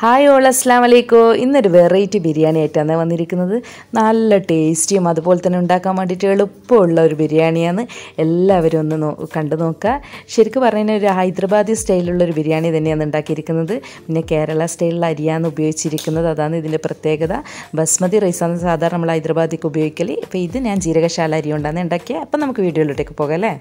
hi all അസ്ലാം വലൈക്കും ഇന്നൊരു വെറൈറ്റി ബിരിയാണി ആയിട്ടാണ് വന്നിരിക്കുന്നത് നല്ല ടേസ്റ്റിയും അതുപോലെ തന്നെ ഉണ്ടാക്കാൻ വേണ്ടിയിട്ട് എളുപ്പമുള്ള ഒരു ബിരിയാണിയാണ് എല്ലാവരും ഒന്ന് നോ കണ്ടു നോക്കുക ശരിക്കും പറഞ്ഞാൽ ഒരു ഹൈദരാബാദി സ്റ്റൈലുള്ള ഒരു ബിരിയാണി തന്നെയാണ് ഉണ്ടാക്കിയിരിക്കുന്നത് പിന്നെ കേരള സ്റ്റൈലിൽ അരിയാണ് ഉപയോഗിച്ചിരിക്കുന്നത് അതാണ് ഇതിൻ്റെ പ്രത്യേകത ബസ്മതി റൈസാണ് സാധാരണ നമ്മൾ ഹൈദരാബാദിക്ക് ഉപയോഗിക്കൽ അപ്പോൾ ഇത് ഞാൻ ജീരകശാല അരി കൊണ്ടാണ് ഉണ്ടാക്കിയത് അപ്പം നമുക്ക് വീഡിയോയിലോട്ടേക്ക് പോകാം അല്ലേ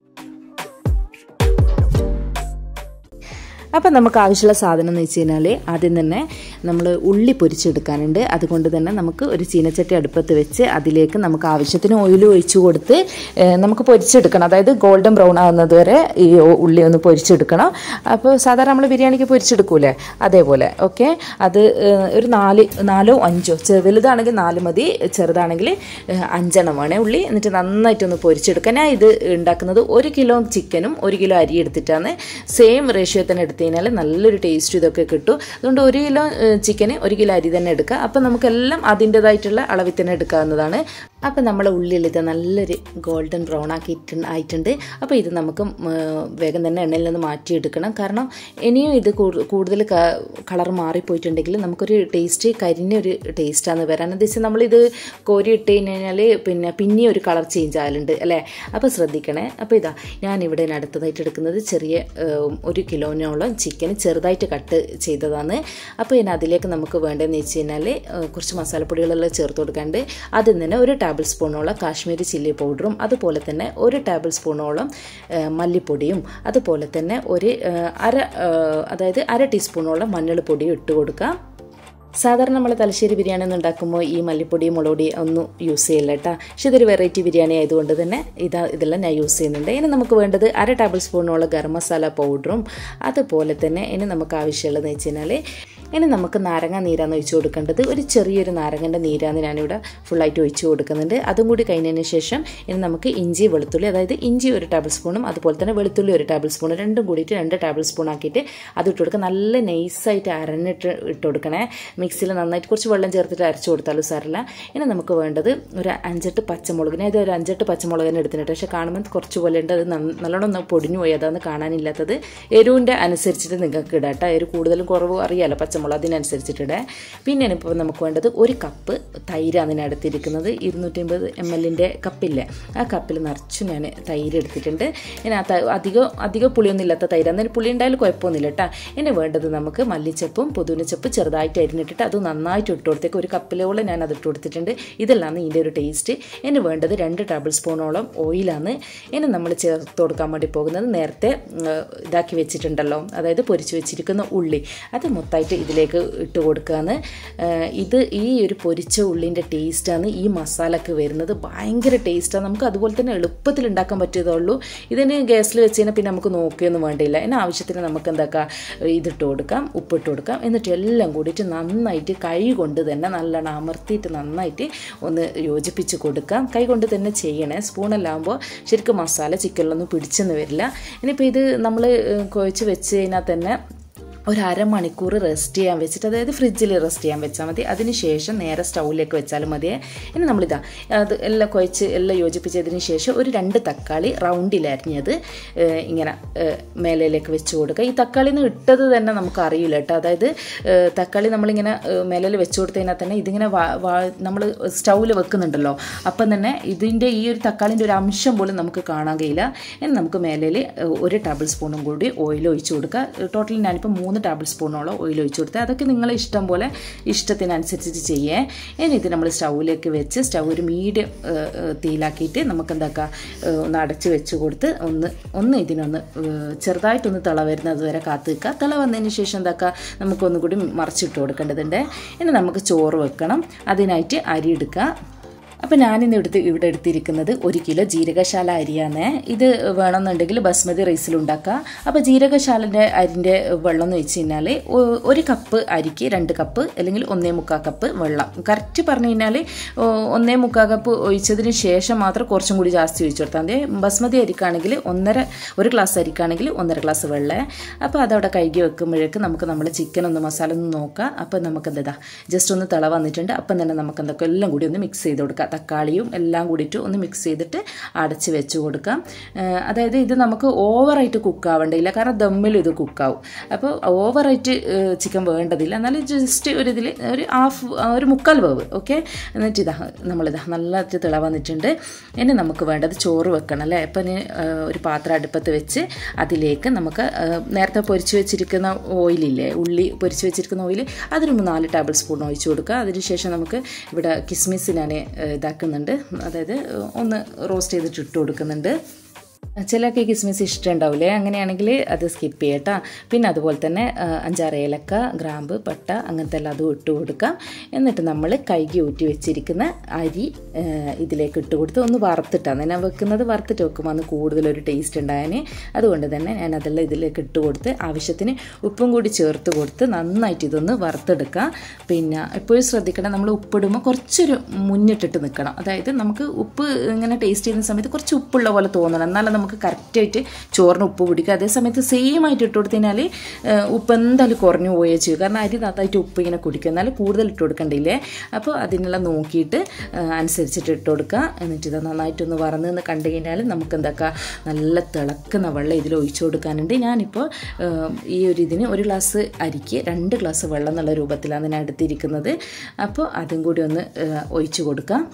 അപ്പം നമുക്ക് ആവശ്യമുള്ള സാധനം എന്ന് വെച്ച് കഴിഞ്ഞാൽ ആദ്യം തന്നെ നമ്മൾ ഉള്ളി പൊരിച്ചെടുക്കാനുണ്ട് അതുകൊണ്ട് തന്നെ നമുക്ക് ഒരു ചീനച്ചട്ടി അടുപ്പത്ത് വെച്ച് അതിലേക്ക് നമുക്ക് ആവശ്യത്തിന് ഓയിൽ ഒഴിച്ചു കൊടുത്ത് നമുക്ക് പൊരിച്ചെടുക്കണം അതായത് ഗോൾഡൻ ബ്രൗൺ ആകുന്നത് വരെ ഈ ഉള്ളി ഒന്ന് പൊരിച്ചെടുക്കണം അപ്പോൾ സാധാരണ നമ്മൾ ബിരിയാണിക്ക് പൊരിച്ചെടുക്കൂലേ അതേപോലെ ഓക്കെ അത് ഒരു നാല് നാലോ അഞ്ചോ വലുതാണെങ്കിൽ നാല് മതി ചെറുതാണെങ്കിൽ അഞ്ചെണ്ണം വേണേ ഉള്ളി എന്നിട്ട് നന്നായിട്ടൊന്ന് പൊരിച്ചെടുക്കാൻ ഞാൻ ഇത് ഉണ്ടാക്കുന്നത് ഒരു കിലോ ചിക്കനും ഒരു കിലോ അരി എടുത്തിട്ടാണ് സെയിം റേഷ്യോ തന്നെ എടുത്ത് കഴിഞ്ഞാൽ നല്ലൊരു ടേസ്റ്റ് ഇതൊക്കെ കിട്ടും അതുകൊണ്ട് ഒരു കിലോ ചിക്കന് ഒരു കിലോ അരി തന്നെ എടുക്കുക അപ്പം നമുക്കെല്ലാം അതിൻ്റെതായിട്ടുള്ള അളവിൽ തന്നെ എടുക്കാവുന്നതാണ് അപ്പം നമ്മൾ ഉള്ളിൽ ഇത് നല്ലൊരു ഗോൾഡൻ ബ്രൗൺ ആക്കിയിട്ട് ആയിട്ടുണ്ട് അപ്പോൾ ഇത് നമുക്ക് വേഗം തന്നെ എണ്ണയിൽ നിന്ന് മാറ്റിയെടുക്കണം കാരണം ഇനിയും ഇത് കൂടുതൽ കളർ മാറിപ്പോയിട്ടുണ്ടെങ്കിൽ നമുക്കൊരു ടേസ്റ്റ് കരിഞ്ഞ ഒരു ടേസ്റ്റാണ് വരാൻ ഉദ്ദേശിച്ച് നമ്മളിത് കോരി ഇട്ട് കഴിഞ്ഞാൽ പിന്നെ പിന്നെ ഒരു കളർ ചേഞ്ച് ആകലുണ്ട് അല്ലേ അപ്പോൾ ശ്രദ്ധിക്കണേ അപ്പോൾ ഇതാ ഞാനിവിടെ അടുത്തതായിട്ട് എടുക്കുന്നത് ചെറിയ ഒരു കിലോനോളം ചിക്കൻ ചെറുതായിട്ട് കട്ട് ചെയ്തതാണ് അപ്പോൾ ഇനി അതിലേക്ക് നമുക്ക് വേണ്ടതെന്ന് വെച്ച് കഴിഞ്ഞാൽ കുറച്ച് മസാലപ്പൊടികളെല്ലാം ചേർത്ത് കൊടുക്കാണ്ട് അതിൽ നിന്ന് ഒരു ടേബിൾ സ്പൂണോളം കാശ്മീരി ചില്ലി പൗഡറും അതുപോലെ തന്നെ ഒരു ടേബിൾ സ്പൂണോളം മല്ലിപ്പൊടിയും അതുപോലെ തന്നെ ഒരു അര അതായത് അര ടീസ്പൂണോളം മഞ്ഞൾപ്പൊടിയും ഇട്ട് കൊടുക്കാം സാധാരണ നമ്മൾ തലശ്ശേരി ബിരിയാണി ഒന്നും ഉണ്ടാക്കുമ്പോൾ ഈ മല്ലിപ്പൊടി മുളകുപൊടി ഒന്നും യൂസ് ചെയ്യില്ല കേട്ടോ പക്ഷെ ഇതൊരു വെറൈറ്റി ബിരിയാണി ആയതുകൊണ്ട് തന്നെ ഇതാ ഇതെല്ലാം ഞാൻ യൂസ് ചെയ്യുന്നുണ്ട് ഇനി നമുക്ക് വേണ്ടത് അര ടേബിൾ സ്പൂണോളം ഗരം മസാല പൗഡറും അതുപോലെ തന്നെ ഇനി നമുക്ക് ആവശ്യമുള്ളതെന്ന് വെച്ച് കഴിഞ്ഞാൽ ഇനി നമുക്ക് നാരങ്ങ നീരാണ് ഒഴിച്ചു കൊടുക്കേണ്ടത് ഒരു ചെറിയൊരു നാരങ്ങൻ്റെ നീരാണ് ഞാനിവിടെ ഫുള്ളായിട്ട് ഒഴിച്ചു കൊടുക്കുന്നുണ്ട് അതും കൂടി കഴിഞ്ഞതിന് ശേഷം ഇനി നമുക്ക് ഇഞ്ചി വെളുത്തുള്ളി അതായത് ഇഞ്ചി ഒരു ടേബിൾ സ്പൂണും അതുപോലെ തന്നെ വെളുത്തുള്ളി ഒരു ടേബിൾ സ്പൂണും രണ്ടും കൂടിയിട്ട് രണ്ട് ടേബിൾ സ്പൂൺ ആക്കിയിട്ട് അത് ഇട്ട് കൊടുക്കുക നല്ല നൈസായിട്ട് അരഞ്ഞിട്ട് ഇട്ട് കൊടുക്കണേ മിക്സിയിൽ നന്നായിട്ട് കുറച്ച് വെള്ളം ചേർത്തിട്ട് അരച്ചു കൊടുത്താലും സാറില്ല ഇനി നമുക്ക് വേണ്ടത് ഒരു അഞ്ചെട്ട് പച്ചമുളകിനെ ഇത് ഒരു അഞ്ചെട്ട് പച്ചമുളകിനെ എടുത്തിട്ട് പക്ഷേ കാണുമ്പോൾ കുറച്ച് പോലെ ഉണ്ട് അത് നല്ലോണം ഒന്ന് പൊടിഞ്ഞു പോയി അതാണ് കാണാനില്ലാത്തത് എരിവിൻ്റെ അനുസരിച്ചിട്ട് നിങ്ങൾക്ക് ഇടാം കേട്ടോ എരിവ് കൂടുതലും കുറവ് അറിയാമല്ലോ പച്ചമുളക് അതിനനുസരിച്ചിട്ടിടെ പിന്നെയാണ് ഇപ്പോൾ നമുക്ക് വേണ്ടത് ഒരു കപ്പ് തൈരാണ് ഇതിനടുത്തിരിക്കുന്നത് ഇരുന്നൂറ്റമ്പത് എം എല്ലിൻ്റെ കപ്പില്ലേ ആ കപ്പിൽ നിറച്ചു ഞാൻ തൈര് എടുത്തിട്ടുണ്ട് ഇനി ആ അധികം അധികം പുളിയൊന്നും ഇല്ലാത്ത തൈര് അന്നേരം പുളി ഉണ്ടായാലും കുഴപ്പമൊന്നുമില്ല കേട്ടോ ഇനി വേണ്ടത് നമുക്ക് മല്ലിച്ചപ്പും പുതുനച്ചപ്പ് ചെറുതായിട്ട് അരിഞ്ഞിട്ടിട്ട് അത് നന്നായിട്ട് ഇട്ട് കൊടുത്തേക്ക് ഒരു കപ്പിലോളം ഞാൻ അത് ഇട്ട് കൊടുത്തിട്ടുണ്ട് ഇതെല്ലാം ഇതിൻ്റെ ഒരു ടേസ്റ്റ് ഇനി വേണ്ടത് രണ്ട് ടേബിൾ സ്പൂണോളം ഓയിലാണ് ഇനി നമ്മൾ ചേർത്ത് കൊടുക്കാൻ വേണ്ടി പോകുന്നത് നേരത്തെ ഇതാക്കി വെച്ചിട്ടുണ്ടല്ലോ അതായത് പൊരിച്ച് വെച്ചിരിക്കുന്ന ഉള്ളി അത് മൊത്തമായിട്ട് ഇതിലേക്ക് ഇട്ട് കൊടുക്കുകയാണ് ഇത് ഈ ഒരു പൊരിച്ച ഉള്ളിൻ്റെ ടേസ്റ്റാണ് ഈ മസാലക്ക് വരുന്നത് ഭയങ്കര ടേസ്റ്റാണ് നമുക്ക് അതുപോലെ തന്നെ എളുപ്പത്തിൽ ഉണ്ടാക്കാൻ പറ്റിയതുള്ളൂ ഇതിന് ഗ്യാസിൽ വെച്ച് കഴിഞ്ഞാൽ പിന്നെ നമുക്ക് നോക്കിയൊന്നും വേണ്ടിയില്ല അതിന് ആവശ്യത്തിന് നമുക്ക് എന്താക്കാം ഇതിട്ട് കൊടുക്കാം ഉപ്പിട്ട് കൊടുക്കാം എന്നിട്ട് എല്ലാം കൂടിയിട്ട് നന്നായിട്ട് കൈ കൊണ്ട് തന്നെ നല്ലോണം അമർത്തിയിട്ട് നന്നായിട്ട് ഒന്ന് യോജിപ്പിച്ച് കൊടുക്കാം കൈ കൊണ്ട് തന്നെ ചെയ്യണേ സ്പൂണെല്ലാകുമ്പോൾ ശരിക്കും മസാല ചിക്കനിലൊന്നും പിടിച്ചെന്ന് വരില്ല ഇനിയിപ്പോൾ ഇത് നമ്മൾ കുഴച്ച് വെച്ച് കഴിഞ്ഞാൽ തന്നെ ഒരു അരമണിക്കൂർ റെസ്റ്റ് ചെയ്യാൻ വെച്ചിട്ട് അതായത് ഫ്രിഡ്ജിൽ റെസ്റ്റ് ചെയ്യാൻ വെച്ചാൽ മതി അതിന് ശേഷം നേരെ സ്റ്റൗവിലേക്ക് വെച്ചാലും മതിയേ ഇനി നമ്മളിതാ അത് എല്ലാം കുഴച്ച് എല്ലാം യോജിപ്പിച്ചതിന് ശേഷം ഒരു രണ്ട് തക്കാളി റൗണ്ടിൽ അരിഞ്ഞത് ഇങ്ങനെ മേലയിലേക്ക് വെച്ച് കൊടുക്കുക ഈ തക്കാളി നിന്ന് ഇട്ടത് തന്നെ നമുക്ക് അറിയില്ല കേട്ടോ അതായത് തക്കാളി നമ്മളിങ്ങനെ മേലയിൽ വെച്ച് കൊടുത്തു കഴിഞ്ഞാൽ തന്നെ ഇതിങ്ങനെ നമ്മൾ സ്റ്റൗവിൽ വെക്കുന്നുണ്ടല്ലോ അപ്പം തന്നെ ഇതിൻ്റെ ഈ ഒരു തക്കാളിൻ്റെ ഒരു അംശം പോലും നമുക്ക് കാണാൻ കഴിയില്ല ഇനി നമുക്ക് മേലയിൽ ഒരു ടേബിൾ സ്പൂണും കൂടി ഓയിൽ ഒഴിച്ച് കൊടുക്കുക ടോട്ടൽ ഞാനിപ്പോൾ മൂന്ന് ടേബിൾ സ്പൂണോളം ഓയിൽ ഒഴിച്ച് കൊടുത്ത് അതൊക്കെ നിങ്ങളെ ഇഷ്ടം പോലെ ഇഷ്ടത്തിനനുസരിച്ച് ചെയ്യേ ഇനി ഇത് നമ്മൾ സ്റ്റൗവിലേക്ക് വെച്ച് സ്റ്റൗ ഒരു മീഡിയം തീയിലാക്കിയിട്ട് നമുക്ക് എന്താക്കാം ഒന്ന് അടച്ച് വെച്ച് കൊടുത്ത് ഒന്ന് ഒന്ന് ഇതിനൊന്ന് ചെറുതായിട്ടൊന്ന് തിള വരുന്നത് വരെ കാത്ത് നിൽക്കുക തിള വന്നതിന് ശേഷം എന്താക്കുക നമുക്കൊന്നുകൂടി മറിച്ചിട്ട് കൊടുക്കേണ്ടതുണ്ട് ഇനി നമുക്ക് ചോറ് വെക്കണം അതിനായിട്ട് അരി എടുക്കുക അപ്പോൾ ഞാനിന്ന് എടുത്ത് ഇവിടെ എടുത്തിരിക്കുന്നത് ഒരു കിലോ ജീരകശാല അരിയാണ് ഇത് വേണമെന്നുണ്ടെങ്കിൽ ബസ്മതി റൈസിൽ ഉണ്ടാക്കുക അപ്പോൾ ജീരകശാലൻ്റെ അരിൻ്റെ വെള്ളം എന്ന് വെച്ച് കഴിഞ്ഞാൽ ഒരു കപ്പ് അരിക്ക് രണ്ട് കപ്പ് അല്ലെങ്കിൽ ഒന്നേ മുക്കാൽ കപ്പ് വെള്ളം കറക്റ്റ് പറഞ്ഞു കഴിഞ്ഞാൽ ഒന്നേ മുക്കാൽ കപ്പ് ഒഴിച്ചതിന് ശേഷം മാത്രം കുറച്ചും കൂടി ജാസ്തി ഒഴിച്ചു കൊടുത്താൽ മതി ബസ്മതി അരിക്കാണെങ്കിൽ ഒന്നര ഒരു ഗ്ലാസ് അരിക്കാണെങ്കിൽ ഒന്നര ഗ്ലാസ് വെള്ളം അപ്പോൾ അതവിടെ കഴുകി വെക്കുമ്പോഴേക്ക് നമുക്ക് നമ്മൾ ചിക്കൻ ഒന്ന് മസാല ഒന്ന് നോക്കാം അപ്പോൾ നമുക്ക് എന്താ ജസ്റ്റ് ഒന്ന് തിള വന്നിട്ടുണ്ട് അപ്പം തന്നെ നമുക്ക് എന്തൊക്കെ എല്ലാം കൂടി ഒന്ന് മിക്സ് ചെയ്ത് കൊടുക്കാം തക്കാളിയും എല്ലാം കൂടിയിട്ട് ഒന്ന് മിക്സ് ചെയ്തിട്ട് അടച്ച് വെച്ച് കൊടുക്കാം ഏഹ് അതായത് ഇത് നമുക്ക് ഓവറായിട്ട് കുക്കാവേണ്ടതില്ല കാരണം ദമ്മിൽ ഇത് കുക്കാവും അപ്പോൾ ഓവറായിട്ട് ചിക്കൻ വേണ്ടതില്ല എന്നാലും ജസ്റ്റ് ഒരു ഇതിൽ ഒരു ഹാഫ് ഒരു മുക്കാൽ വേവ് ഓക്കെ എന്നിട്ട് ഇതാ നമ്മളിതാ നല്ലതായിട്ട് തിള വന്നിട്ടുണ്ട് ഇനി നമുക്ക് വേണ്ടത് ചോറ് വെക്കണം അല്ലേ അപ്പം ഇനി ഏഹ് ഒരു പാത്രം അടുപ്പത്ത് വെച്ച് അതിലേക്ക് നമുക്ക് ഏഹ് നേരത്തെ പൊരിച്ച് വെച്ചിരിക്കുന്ന ഓയിലില്ലേ ഉള്ളി പൊരിച്ച് വെച്ചിരിക്കുന്ന ഓയിൽ അതിന് ഒരു നാല് ടേബിൾ സ്പൂൺ ഒഴിച്ച് കൊടുക്കുക അതിനുശേഷം നമുക്ക് ഇവിടെ കിസ്മിസ് ഞാൻ ഏഹ് ഇതാക്കുന്നുണ്ട് അതായത് ഒന്ന് റോസ്റ്റ് ചെയ്തിട്ട് ഇട്ട് കൊടുക്കുന്നുണ്ട് ചിലർക്ക് കിസ്മിസ് ഇഷ്ടമുണ്ടാവില്ലേ അങ്ങനെയാണെങ്കിൽ അത് സ്കിപ്പ് ചെയ്യട്ടോ പിന്നെ അതുപോലെ തന്നെ ആ, അഞ്ചാറ് ഏലക്ക ഗ്രാമ്പ് പട്ട അങ്ങനത്തെ എല്ലാം അതും ഇട്ട് കൊടുക്കാം എന്നിട്ട് നമ്മൾ കൈകി ഊറ്റി വെച്ചിരിക്കുന്ന അരി ആ, ഇതിലേക്ക് ഇട്ട് കൊടുത്ത് ഒന്ന് വറുത്തിട്ടാണ് ഞാൻ വെക്കുന്നത് വറുത്തിട്ട് വെക്കുമ്പോൾ അന്ന് കൂടുതലൊരു ടേസ്റ്റ് ഉണ്ടായാൽ അതുകൊണ്ട് തന്നെ ഞാൻ അതെല്ലാം ഇതിലേക്ക് ഇട്ട് കൊടുത്ത് ആവശ്യത്തിന് ഉപ്പും കൂടി ചേർത്ത് കൊടുത്ത് നന്നായിട്ട് ഇതൊന്ന് വറുത്തെടുക്കാം പിന്നെ എപ്പോഴും ശ്രദ്ധിക്കണം നമ്മൾ ഉപ്പിടുമ്പോൾ കുറച്ചൊരു മുന്നിട്ടിട്ട് നിൽക്കണം അതായത് നമുക്ക് ഉപ്പ് ഇങ്ങനെ ടേസ്റ്റ് ചെയ്യുന്ന സമയത്ത് കുറച്ച് ഉപ്പുള്ള പോലെ തോന്നണം എന്നാലും നമുക്ക് കറക്റ്റായിട്ട് ചോറിന് ഉപ്പ് പിടിക്കുക അതേ സമയത്ത് സെയിം ആയിട്ട് ഇട്ട് കൊടുത്തതിനാൽ ഉപ്പ് എന്തായാലും കുറഞ്ഞു പോയേ ചെയ്യും കാരണം അരി നന്നായിട്ട് ഉപ്പ് ഇങ്ങനെ കുടിക്കും എന്നാലും കൂടുതൽ ഇട്ട് കൊടുക്കണ്ടില്ലേ അപ്പോൾ അതിനെല്ലാം നോക്കിയിട്ട് ആ, അനുസരിച്ചിട്ട് ഇട്ട് കൊടുക്കുക എന്നിട്ട് ഇത് നന്നായിട്ടൊന്ന് വറന്ന് എന്ന് കണ്ടു കഴിഞ്ഞാൽ നമുക്ക് എന്താക്കാം നല്ല തിളക്കുന്ന വെള്ളം ഇതിൽ ഒഴിച്ചു കൊടുക്കാനുണ്ട് ഞാനിപ്പോൾ ആ, ഈ ഒരു ഇതിന് ഒരു ഗ്ലാസ് അരിക്ക് രണ്ട് ഗ്ലാസ് വെള്ളം എന്നുള്ള രൂപത്തിലാണ് ഞാൻ എടുത്തിരിക്കുന്നത് അപ്പോൾ അതും കൂടി ഒന്ന് ആ, ഒഴിച്ചു കൊടുക്കാം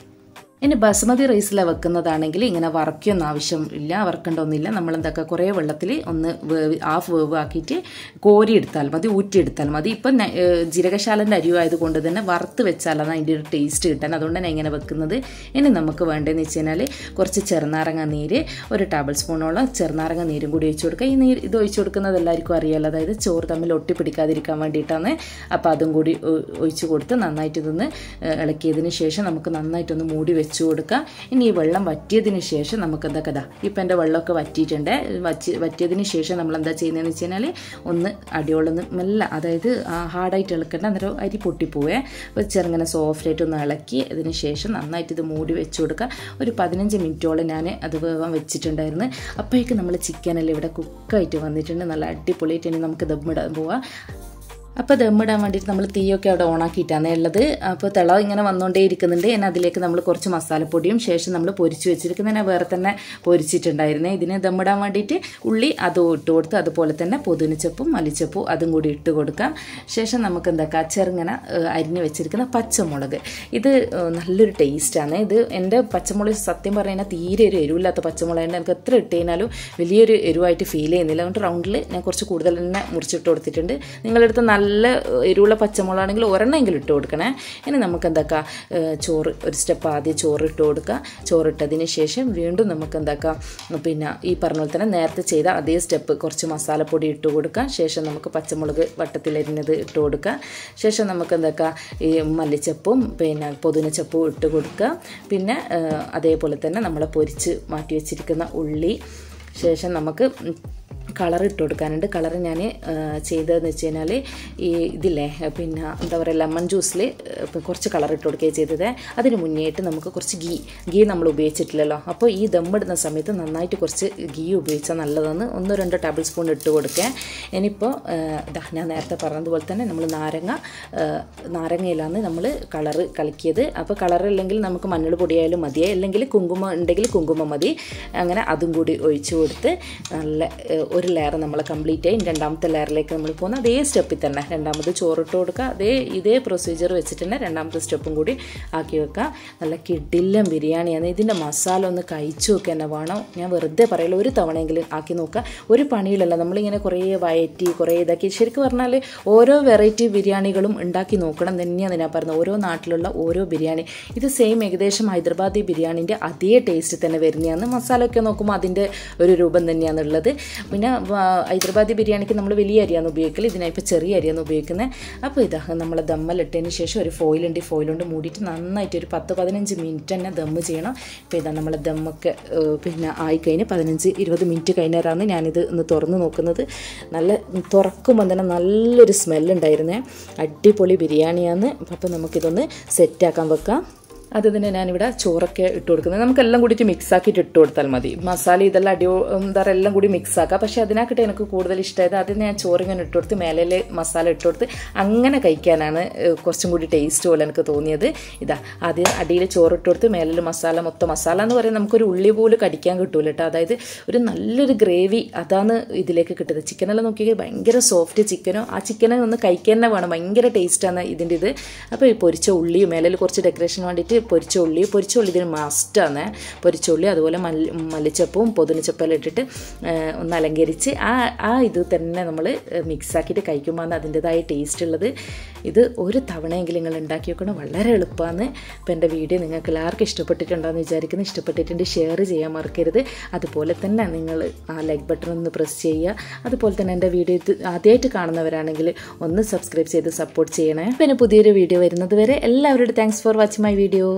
ഇനി ബസ്മതി റൈസിലാണ് വെക്കുന്നതാണെങ്കിൽ ഇങ്ങനെ വറക്കൊന്നും ആവശ്യമില്ല വറക്കേണ്ടതൊന്നുമില്ല നമ്മൾ എന്താക്കുക കുറേ വെള്ളത്തിൽ ഒന്ന് വേവ് ഹാഫ് വേവ് ആക്കിയിട്ട് കോരി എടുത്താൽ മതി ഊറ്റിയെടുത്താൽ മതി ഇപ്പം ന- ഏഹ് ജീരകശാലൻ്റെ അരി ആയതുകൊണ്ട് തന്നെ വറുത്ത് വെച്ചാലാണ് അതിൻ്റെ ഒരു ടേസ്റ്റ് കിട്ടാൻ അതുകൊണ്ട് തന്നെ ഇങ്ങനെ വെക്കുന്നത് ഇനി നമുക്ക് വേണ്ടതെന്ന് വെച്ച് കഴിഞ്ഞാൽ കുറച്ച് ചെറുനാരങ്ങ നീര് ഒരു ടേബിൾ സ്പൂണോളം ചെറുനാരങ്ങ നീരും കൂടി ഒഴിച്ചു കൊടുക്കുക ഈ നീര് ഇത് ഒഴിച്ചു കൊടുക്കുന്നത് എല്ലാവർക്കും അറിയാമല്ലോ അതായത് ചോറ് തമ്മിൽ ഒട്ടിപ്പിടിക്കാതിരിക്കാൻ വേണ്ടിയിട്ടാണ് അപ്പോൾ അതും കൂടി ഒ- ഒഴിച്ചു കൊടുത്ത് നന്നായിട്ട് ഇതൊന്ന് ഏഹ് ഇളക്കിയതിന് ശേഷം നമുക്ക് നന്നായിട്ടൊന്ന് മൂടി വെച്ച് കൊടുക്കുക ഇനി ഈ വെള്ളം വറ്റിയതിന് ശേഷം നമുക്ക് എന്താ കഥ ഇപ്പം എൻ്റെ വെള്ളമൊക്കെ വറ്റിയിട്ടുണ്ട് വറ്റി വറ്റിയതിന് ശേഷം നമ്മൾ എന്താ ചെയ്യുന്നതെന്ന് വെച്ച് കഴിഞ്ഞാൽ ഒന്ന് അടിയോളൊന്ന് മെല്ലെ അതായത് ഹാർഡായിട്ട് ഇളക്കേണ്ട അന്നേരം അരി പൊട്ടിപ്പോവേ അപ്പോൾ ചെറുങ്ങനെ സോഫ്റ്റായിട്ട് ഒന്ന് ഇളക്കി അതിന് ശേഷം നന്നായിട്ട് ഇത് മൂടി വെച്ച് കൊടുക്കുക ഒരു പതിനഞ്ച് മിനിറ്റോളം ഞാൻ അത് വേവാൻ വെച്ചിട്ടുണ്ടായിരുന്നു അപ്പോഴേക്കും നമ്മൾ ചിക്കനെല്ലാം ഇവിടെ കുക്കായിട്ട് വന്നിട്ടുണ്ട് നല്ല അടിപൊളിയായിട്ട് ഇനി നമുക്ക് ദമ്മിടാൻ പോവാം അപ്പോൾ ദമ്മിടാൻ വേണ്ടിയിട്ട് നമ്മൾ തീയൊക്കെ അവിടെ ഓണാക്കിയിട്ടാണ് ഉള്ളത് അപ്പോൾ തിള ഇങ്ങനെ വന്നുകൊണ്ടേ ഇരിക്കുന്നുണ്ട് ഞാൻ അതിലേക്ക് നമ്മൾ കുറച്ച് മസാലപ്പൊടിയും ശേഷം നമ്മൾ പൊരിച്ച് വെച്ചിരിക്കുന്നതിനെ വേറെ തന്നെ പൊരിച്ചിട്ടുണ്ടായിരുന്നേ ഇതിന് ദമ്മിടാൻ വേണ്ടിയിട്ട് ഉള്ളി അതും ഇട്ട് കൊടുത്ത് അതുപോലെ തന്നെ പുതിനച്ചപ്പും മല്ലിച്ചപ്പും അതും കൂടി ഇട്ട് കൊടുക്കാം ശേഷം നമുക്ക് എന്താക്കാം ചെറുങ്ങനെ ഏഹ്, അരിഞ്ഞ് വെച്ചിരിക്കുന്ന പച്ചമുളക് ഇത് ഏഹ്, നല്ലൊരു ടേസ്റ്റാണ് ഇത് എൻ്റെ പച്ചമുളക് സത്യം പറഞ്ഞാൽ തീരെ ഒരു എരിവില്ലാത്ത പച്ചമുളകുണ്ട് എനിക്ക് എത്ര ഇട്ട് കഴിഞ്ഞാലും വലിയൊരു എരിവായിട്ട് ഫീൽ ചെയ്യുന്നില്ല അതുകൊണ്ട് റൗണ്ടിൽ ഞാൻ കുറച്ച് കൂടുതൽ തന്നെ മുറിച്ചിട്ട് കൊടുത്തിട്ടുണ്ട് നിങ്ങളുടെ അടുത്ത് നല്ല എരിവുള്ള പച്ചമുളകാണെങ്കിൽ ഒരെണ്ണമെങ്കിലും ഇട്ട് കൊടുക്കണേ ഇനി നമുക്ക് എന്താക്കാം ഏഹ് ചോറ് ഒരു സ്റ്റെപ്പ് ആദ്യം ചോറ് ഇട്ട് കൊടുക്കുക ചോറിട്ടതിന് ശേഷം വീണ്ടും നമുക്ക് എന്താക്കാം പിന്നെ ഈ പറഞ്ഞ പോലെ തന്നെ നേരത്തെ ചെയ്ത അതേ സ്റ്റെപ്പ് കുറച്ച് മസാലപ്പൊടി ഇട്ട് കൊടുക്കുക ശേഷം നമുക്ക് പച്ചമുളക് വട്ടത്തിലരിഞ്ഞത് ഇട്ട് കൊടുക്കുക ശേഷം നമുക്ക് എന്താക്കാം ഈ മല്ലിച്ചപ്പും പിന്നെ പുതിനച്ചപ്പും ഇട്ട് കൊടുക്കുക പിന്നെ ഏഹ് അതേപോലെ തന്നെ നമ്മൾ പൊരിച്ച് മാറ്റി വെച്ചിരിക്കുന്ന ഉള്ളി ശേഷം നമുക്ക് കളർ ഇട്ട് കൊടുക്കാനുണ്ട് കളർ ഞാൻ ചെയ്തതെന്ന് വെച്ച് കഴിഞ്ഞാൽ ഈ ഇതില്ലേ പിന്നെ എന്താ പറയുക ലെമൺ ജ്യൂസിൽ കുറച്ച് കളർ ഇട്ട് കൊടുക്കുകയാണ് ചെയ്തത് അതിന് മുന്നേയിട്ട് നമുക്ക് കുറച്ച് ഗീ ഗീ നമ്മൾ ഉപയോഗിച്ചിട്ടില്ലല്ലോ അപ്പോൾ ഈ ദമ്മിടുന്ന സമയത്ത് നന്നായിട്ട് കുറച്ച് ഗീ ഉപയോഗിച്ചാൽ നല്ലതാണ് ഒന്നോ രണ്ടോ ടേബിൾ സ്പൂൺ ഇട്ട് കൊടുക്കുക ഇനിയിപ്പോൾ ഇതാ ഞാൻ നേരത്തെ പറഞ്ഞതുപോലെ തന്നെ നമ്മൾ നാരങ്ങ ആ, നാരങ്ങയിലാണ് നമ്മൾ കളറ് കലക്കിയത് അപ്പോൾ കളർ ഇല്ലെങ്കിൽ നമുക്ക് മഞ്ഞൾ പൊടിയായാലും മതിയേ അല്ലെങ്കിൽ കുങ്കുമം ഉണ്ടെങ്കിൽ കുങ്കുമം മതി അങ്ങനെ അതും കൂടി ഒഴിച്ചു കൊടുത്ത് നല്ല ഏഹ്, ഒരു ലെയർ നമ്മൾ കംപ്ലീറ്റ് ആയി രണ്ടാമത്തെ ലെയറിലേക്ക് നമ്മൾ പോകുന്ന അതേ സ്റ്റെപ്പിൽ തന്നെ രണ്ടാമത് ചോറിട്ട് കൊടുക്കുക അതേ ഇതേ പ്രൊസീജിയർ വെച്ചിട്ട് തന്നെ രണ്ടാമത്തെ സ്റ്റെപ്പും കൂടി ആക്കി വെക്കുക നല്ല കിടിലം ബിരിയാണിയാണ് ഇതിൻ്റെ മസാല ഒന്ന് കഴിച്ചു നോക്കുക തന്നെ വേണം ഞാൻ വെറുതെ പറയില്ല ഒരു തവണയെങ്കിലും ആക്കി നോക്കുക ഒരു പണിയിലല്ല നമ്മളിങ്ങനെ കുറേ വയറ്റി കുറേ ഇതാക്കി ശരിക്കും പറഞ്ഞാൽ ഓരോ വെറൈറ്റി ബിരിയാണികളും ഉണ്ടാക്കി നോക്കണം തന്നെയാണ് ഞാൻ പറഞ്ഞത് ഓരോ നാട്ടിലുള്ള ഓരോ ബിരിയാണി ഇത് സെയിം ഏകദേശം ഹൈദരാബാദി ബിരിയാണിൻ്റെ അതേ ടേസ്റ്റ് തന്നെ വരുന്നതാണ് മസാല ഒക്കെ നോക്കുമ്പോൾ അതിൻ്റെ ഒരു രൂപം തന്നെയാണ് ഉള്ളത് പിന്നെ വ- ഹൈദരാബാദി ബിരിയാണിക്ക് നമ്മൾ വലിയ അരിയാണ് ഉപയോഗിക്കൽ ഇതിനായിപ്പോൾ ചെറിയ അരിയാണ് ഉപയോഗിക്കുന്നത് അപ്പോൾ ഇതാ നമ്മൾ ദമ്മലിട്ടതിന് ശേഷം ഒരു ഫോയിലുണ്ട് ഈ ഫോയിലുണ്ട് മൂടിയിട്ട് നന്നായിട്ട് ഒരു പത്ത് പതിനഞ്ച് മിനിറ്റ് തന്നെ ദമ്മ് ചെയ്യണം ഇപ്പോൾ ഇതാ നമ്മൾ ദമ്മൊക്കെ ഏഹ്, പിന്നെ ആയിക്കഴിഞ്ഞ് പതിനഞ്ച് ഇരുപത് മിനിറ്റ് കഴിഞ്ഞേരാണ് ഞാനിത് ഒന്ന് തുറന്ന് നോക്കുന്നത് നല്ല തുറക്കുമ്പോൾ തന്നെ നല്ലൊരു സ്മെല്ലുണ്ടായിരുന്നേ അടിപൊളി ബിരിയാണിയാണ് അപ്പോൾ നമുക്കിതൊന്ന് സെറ്റാക്കാൻ വെക്കാം അത് തന്നെ ഞാനിവിടെ ചോറൊക്കെ ഇട്ട് കൊടുക്കുന്നത് നമുക്കെല്ലാം കൂടിയിട്ട് മിക്സ് ആക്കിയിട്ട് ഇട്ട് കൊടുത്താൽ മതി മസാല ഇതെല്ലാം അടിയോ എന്താ പറയുക എല്ലാം കൂടി മിക്സ് ആക്കാം പക്ഷേ അതിനാക്കിട്ട് എനിക്ക് കൂടുതൽ ഇഷ്ടമായത് ആദ്യം ഞാൻ ചോറിങ്ങനെ ഇട്ട് കൊടുത്ത് മേലെ മസാല ഇട്ട് കൊടുത്ത് അങ്ങനെ കഴിക്കാനാണ് ഏഹ്, കുറച്ചും കൂടി ടേസ്റ്റ് പോലെ എനിക്ക് തോന്നിയത് ഇതാ ആദ്യം അടിയിൽ ചോറ് ഇട്ട് കൊടുത്ത് മേലിൽ മസാല മൊത്തം മസാല എന്ന് പറയുന്നത് നമുക്കൊരു ഉള്ളി പോലും കടിക്കാൻ കിട്ടൂല കേട്ടോ അതായത് ഒരു നല്ലൊരു ഗ്രേവി അതാണ് ഇതിലേക്ക് കിട്ടുന്നത് ചിക്കനെല്ലാം നോക്കിയാൽ ഭയങ്കര സോഫ്റ്റ് ചിക്കനോ ആ ചിക്കനെ ഒന്ന് കഴിക്കാൻ തന്നെ വേണം ഭയങ്കര ടേസ്റ്റാണ് ഇതിൻ്റെ ഇത് അപ്പോൾ ഈ പൊരിച്ച ഉള്ളിയും മേലിൽ കുറച്ച് ഡെക്കറേഷൻ വേണ്ടിയിട്ട് പൊരിച്ച ഉള്ളി പൊരിച്ച ഉള്ളി ഇതിന് മസ്റ്റാണ് പൊരിച്ച ഉള്ളി അതുപോലെ മല്ലി മല്ലിച്ചപ്പവും പൊതിനച്ചപ്പെല്ലാം ഇട്ടിട്ട് ആ, ഒന്ന് അലങ്കരിച്ച് ആ ആ ഇത് തന്നെ നമ്മൾ മിക്സ് ആക്കിയിട്ട് കഴിക്കുമ്പോൾ അതിൻ്റെതായ ടേസ്റ്റ് ഉള്ളത് ഇത് ഒരു തവണയെങ്കിലും നിങ്ങൾ ഉണ്ടാക്കി വെക്കണം വളരെ എളുപ്പമാണ് അപ്പോൾ എൻ്റെ വീഡിയോ നിങ്ങൾക്ക് എല്ലാവർക്കും ഇഷ്ടപ്പെട്ടിട്ടുണ്ടെന്ന് വിചാരിക്കുന്നു ഇഷ്ടപ്പെട്ടിട്ടുണ്ട് ഷെയർ ചെയ്യാൻ മറക്കരുത് അതുപോലെ തന്നെ നിങ്ങൾ ആ ലൈക്ക് ബട്ടൺ ഒന്ന് പ്രസ് ചെയ്യുക അതുപോലെ തന്നെ എൻ്റെ വീഡിയോ ഇത് ആദ്യമായിട്ട് കാണുന്നവരാണെങ്കിൽ ഒന്ന് സബ്സ്ക്രൈബ് ചെയ്ത് സപ്പോർട്ട് ചെയ്യണേ പിന്നെ പുതിയൊരു വീഡിയോ വരുന്നത് വരെ എല്ലാവരോടും thanks for watching my video